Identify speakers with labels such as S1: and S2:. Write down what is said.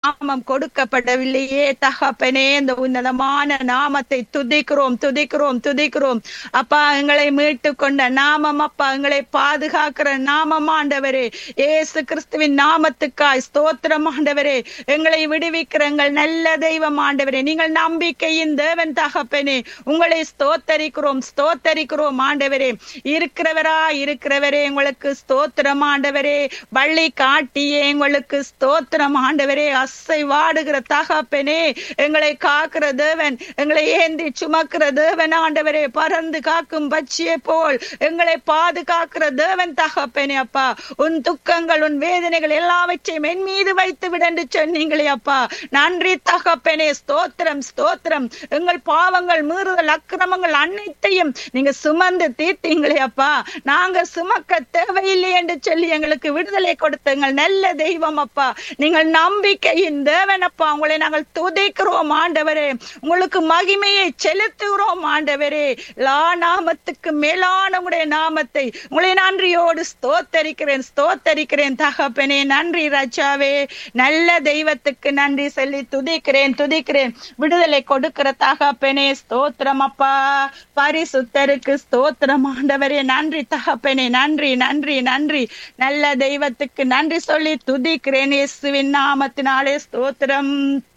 S1: நாமம் கொடுக்கப்படவில்லையே தகப்பனே இந்த உன்னதமான நாமத்தை துதிக்கிறோம் துதிக்கிறோம் துதிக்கிறோம் அப்பா எங்களை மீட்டு கொண்ட நாமம் அப்பா எங்களை பாதுகாக்கிற நாமம் ஆண்டவரே ஏசு கிறிஸ்துவின் நாமத்துக்காய் ஸ்தோத்திரம் ஆண்டவரே எங்களை விடுவிக்கிற எங்கள் நல்ல தெய்வம் ஆண்டவரே நீங்கள் நம்பிக்கையின் தேவன் தகப்பனே உங்களை ஸ்தோத்தரிக்கிறோம் ஸ்தோத்தரிக்கிறோம் ஆண்டவரே இருக்கிறவரா இருக்கிறவரே உங்களுக்கு ஸ்தோத்திரம் ஆண்டவரே வள்ளி காட்டியே எங்களுக்கு ஸ்தோத்திரம் ஆண்டவரே அசை வாடுகிற தகப்பனே எங்களை காக்கிற தேவன் எங்களை ஏந்தி சுமக்கிற தேவன் ஆண்டவரே பறந்து காக்கும் பட்சியை போல் எங்களை பாதுகாக்கிற தேவன் தகப்பனே அப்பா உன் துக்கங்கள் உன் வேதனைகள் எல்லாவற்றையும் என் மீது வைத்து விடண்டு சொன்னீங்களே அப்பா நன்றி தகப்பனே ஸ்தோத்திரம் ஸ்தோத்திரம் எங்கள் பாவங்கள் மீறுதல் அக்கிரமங்கள் அனைத்தையும் நீங்க சுமந்து தீர்த்தீங்களே அப்பா நாங்க சுமக்க தேவையில்லை என்று சொல்லி எங்களுக்கு விடுதலை கொடுத்த எங்கள் நல்ல தெய்வம் அப்பா நீங்கள் நம்பிக்கையின் தேவன் அப்பா உங்களை நாங்கள் துதைக்கிறோம் ஆண்டவரே உங்களுக்கு மகிமையை செலுத்துகிறோம் ஆண்டவரே லா நாமத்துக்கு மேலான உடைய நாமத்தை உங்களை நன்றியோடு ஸ்தோத்தரிக்கிறேன் ஸ்தோத்தரிக்கிறேன் தகப்பனே நன்றி ராஜாவே நல்ல தெய்வத்துக்கு நன்றி சொல்லி துதிக்கிறேன் துதிக்கிறேன் விடுதலை கொடுக்கிற தகப்பனே ஸ்தோத்திரம் அப்பா பரிசுத்தருக்கு ஸ்தோத்திரம் ஆண்டவரே நன்றி தகப்பனே நன்றி நன்றி நன்றி நல்ல தெய்வத்துக்கு நன்றி சொல்லி துதிக்கிறேன் இயேசுவின் நாமத்தினாலே ஸ்தோத்திரம்